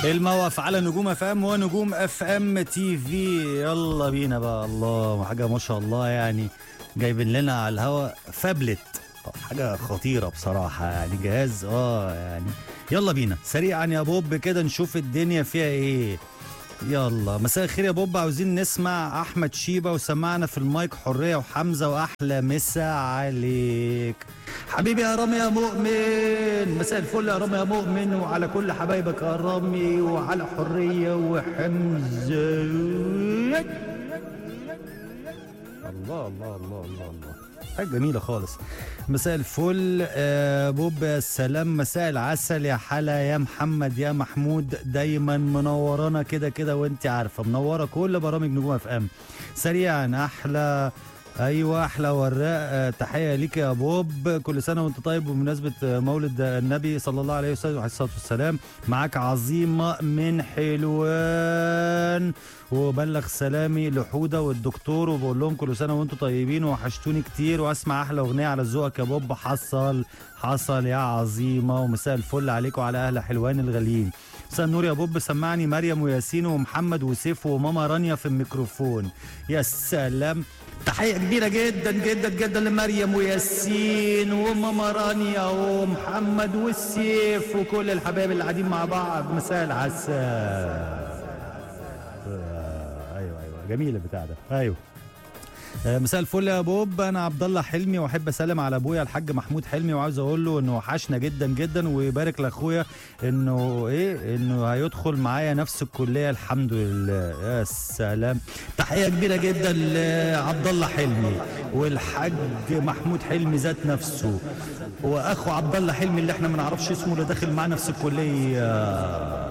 الموقف على نجوم اف ام ونجوم اف ام تي في يلا بينا بقى الله حاجه ما شاء الله يعني جايبين لنا على الهوا فابلت حاجه خطيره بصراحه يعني جهاز اه يعني يلا بينا سريعا يا بوب كده نشوف الدنيا فيها ايه يلا مساء الخير يا بوب عاوزين نسمع احمد شيبه وسمعنا في المايك حريه وحمزه واحلى مسا عليك حبيبي يا رامي يا مؤمن مساء الفل يا رامي يا مؤمن وعلى كل حبايبك يا رامي وعلى حريه وحمزه الله الله الله الله الله حاجة جميلة خالص مساء الفل آه بوب يا سلام مساء العسل يا حلا يا محمد يا محمود دايما منورانا كده كده وانت عارفة منورة كل برامج نجوم اف ام سريعا احلى ايوه احلى وراق آه، تحيه ليك يا بوب كل سنه وانت طيب بمناسبه آه، مولد النبي صلى الله عليه وسلم عليه الصلاه والسلام معاك عظيمه من حلوان وبلغ سلامي لحوده والدكتور وبقول لهم كل سنه وانتم طيبين وحشتوني كتير واسمع احلى اغنيه على ذوقك يا بوب حصل حصل يا عظيمه ومساء الفل عليكم وعلى اهل حلوان الغاليين مساء النور يا بوب سمعني مريم وياسين ومحمد وسيف وماما رانيا في الميكروفون يا سلام تحية كبيرة جدا جدا جدا لمريم وياسين وماما رانيا ومحمد والسيف وكل الحبايب اللي قاعدين مع بعض مساء العسل آه، ايوه ايوه جميل البتاع ده ايوه آه، مساء الفل يا بوب انا عبد الله حلمي واحب اسلم على ابويا الحاج محمود حلمي وعاوز اقول له انه وحشنا جدا جدا ويبارك لاخويا انه ايه انه هيدخل معايا نفس الكليه الحمد لله يا سلام تحيه كبيره جدا لعبد الله حلمي والحاج محمود حلمي ذات نفسه واخو عبد الله حلمي اللي احنا ما نعرفش اسمه اللي داخل معاه نفس الكليه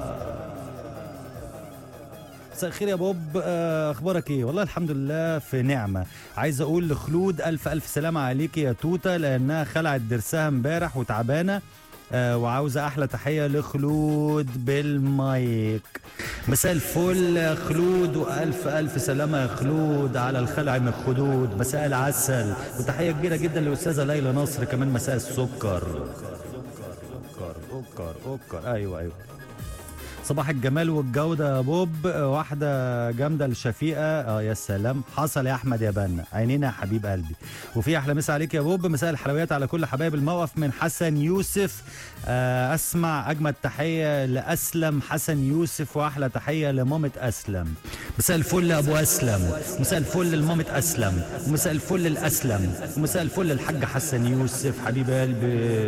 مساء الخير يا بوب آه، اخبارك ايه والله الحمد لله في نعمه عايز اقول لخلود الف الف سلامه عليك يا توته لانها خلعت ضرسها امبارح وتعبانه آه وعاوزه احلى تحيه لخلود بالمايك مساء الفل يا خلود والف الف سلامه يا خلود على الخلع من الخدود مساء العسل وتحيه كبيره جدا للاستاذه ليلى نصر كمان مساء السكر سكر سكر سكر ايوه ايوه صباح الجمال والجودة يا بوب واحدة جامدة لشفيقة اه يا سلام حصل يا أحمد يا بنا عينينا يا حبيب قلبي وفي أحلى مسا عليك يا بوب مساء الحلويات على كل حبايب الموقف من حسن يوسف آه أسمع أجمد تحية لأسلم حسن يوسف وأحلى تحية لمامة أسلم مساء الفل لأبو أسلم مساء الفل لمامة أسلم ومساء الفل لأسلم ومساء الفل للحاج حسن يوسف حبيب قلبي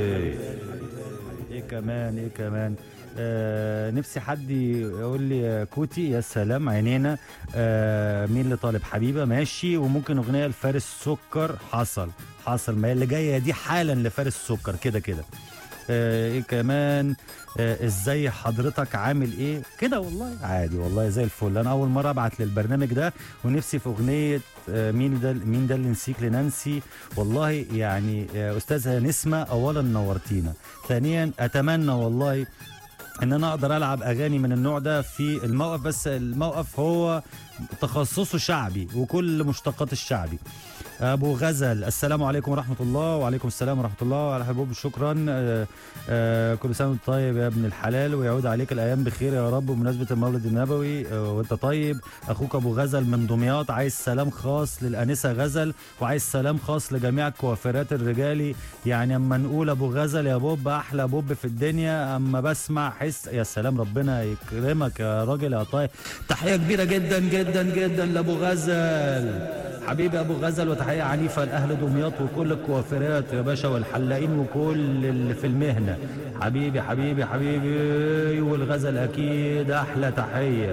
ايه كمان ايه كمان آه نفسي حد يقول لي يا كوتي يا سلام عينينا آه مين اللي طالب حبيبه ماشي وممكن اغنيه لفارس سكر حصل حصل ما هي اللي جايه دي حالا لفارس سكر كده كده آه ايه كمان آه ازاي حضرتك عامل ايه كده والله عادي والله زي الفل انا اول مره ابعت للبرنامج ده ونفسي في اغنيه آه مين ده مين ده اللي نسيك لنانسي والله يعني آه استاذه نسمه اولا نورتينا ثانيا اتمنى والله ان انا اقدر العب اغاني من النوع ده في الموقف بس الموقف هو تخصصه شعبي وكل مشتقات الشعبي ابو غزل السلام عليكم ورحمه الله وعليكم السلام ورحمه الله وعلى حبوب شكرا آه آه كل سنه وانت طيب يا ابن الحلال ويعود عليك الايام بخير يا رب بمناسبه المولد النبوي آه وانت طيب اخوك ابو غزل من دمياط عايز سلام خاص للانسه غزل وعايز سلام خاص لجميع الكوافيرات الرجالي يعني اما نقول ابو غزل يا بوب احلى بوب في الدنيا اما بسمع حس يا سلام ربنا يكرمك يا راجل يا طيب تحيه كبيره جدا جدا جدا لابو غزل حبيبي ابو غزل وتحيه عنيفه لاهل دمياط وكل الكوافيرات يا باشا والحلاقين وكل اللي في المهنه حبيبي حبيبي حبيبي والغزل اكيد احلى تحيه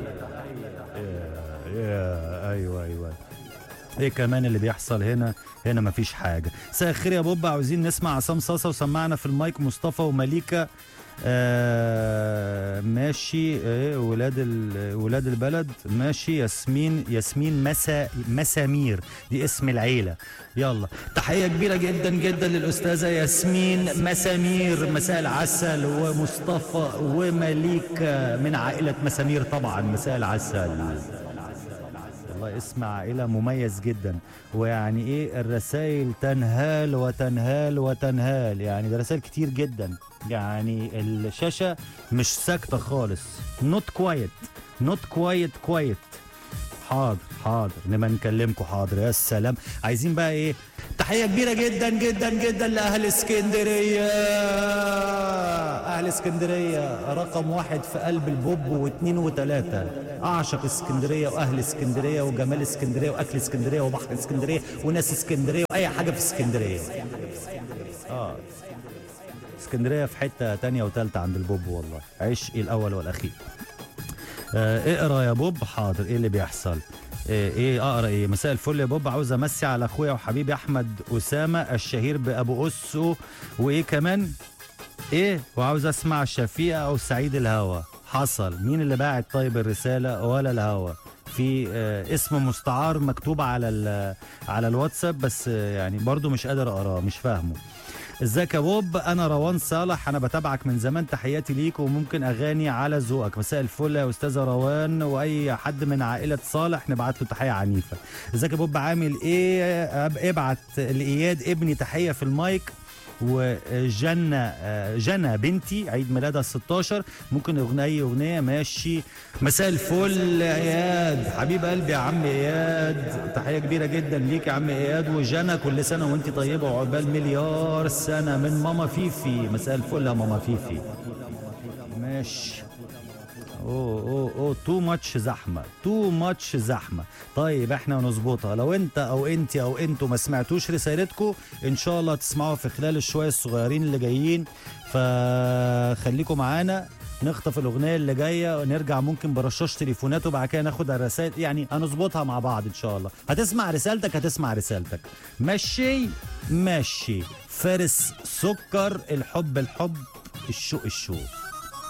يا يا ايوه ايوه ايه كمان اللي بيحصل هنا هنا مفيش حاجه مساء الخير يا بوب عاوزين نسمع عصام صاصه وسمعنا في المايك مصطفى ومليكه آه ماشي ايه ولاد ال- ولاد البلد ماشي ياسمين ياسمين مسا مسامير دي اسم العيله يلا تحيه كبيره جدا جدا للاستاذه ياسمين مسامير مساء العسل ومصطفى ومليكه من عائله مسامير طبعا مساء العسل والله اسم عائله مميز جدا ويعني ايه الرسائل تنهال وتنهال وتنهال يعني ده رسائل كتير جدا يعني الشاشه مش ساكته خالص نوت كوايت نوت كوايت كوايت حاضر حاضر نبقى نكلمكم حاضر يا سلام عايزين بقى ايه تحيه كبيره جدا جدا جدا لاهل اسكندريه اهل اسكندريه رقم واحد في قلب البوب واثنين وثلاثه اعشق اسكندريه واهل اسكندريه وجمال اسكندريه واكل اسكندريه وبحر اسكندريه وناس اسكندريه واي حاجه في اسكندريه اه اسكندريه في حته تانية وتالتة عند البوب والله عشقي الاول والاخير آه اقرا يا بوب حاضر ايه اللي بيحصل ايه, إيه اقرا ايه مساء الفل يا بوب عاوز امسي على اخويا وحبيبي احمد اسامه الشهير بابو اسو وايه كمان ايه وعاوز اسمع شفيقه او سعيد الهوى حصل مين اللي باعت طيب الرساله ولا الهوى في آه اسم مستعار مكتوب على ال- على الواتساب بس آه يعني برضو مش قادر اقراه مش فاهمه ازيك يا بوب انا روان صالح انا بتابعك من زمان تحياتي ليك وممكن اغاني على ذوقك مساء الفل يا استاذه روان واي حد من عائله صالح نبعت له تحيه عنيفه ازيك يا بوب عامل ايه أب- ابعت لاياد ابني تحيه في المايك وجنة آه، جنى بنتي عيد ميلادها 16 ممكن اغنيه اي اغنيه ماشي مساء الفل يا اياد حبيب قلبي يا عم اياد تحيه كبيره جدا ليك يا عم اياد وجنى كل سنه وانت طيبه وعقبال مليار سنه من ماما فيفي مساء الفل يا ماما فيفي ماشي اوه اوه اوه تو ماتش زحمه تو ماتش زحمه طيب احنا نظبطها لو انت او انت او انتوا ما سمعتوش رسالتكم ان شاء الله تسمعوها في خلال الشويه الصغيرين اللي جايين فخليكم معانا نخطف الاغنيه اللي جايه ونرجع ممكن برشاش تليفونات وبعد كده ناخد الرسائل يعني هنظبطها مع بعض ان شاء الله هتسمع رسالتك هتسمع رسالتك ماشي ماشي فارس سكر الحب الحب الشوق الشوق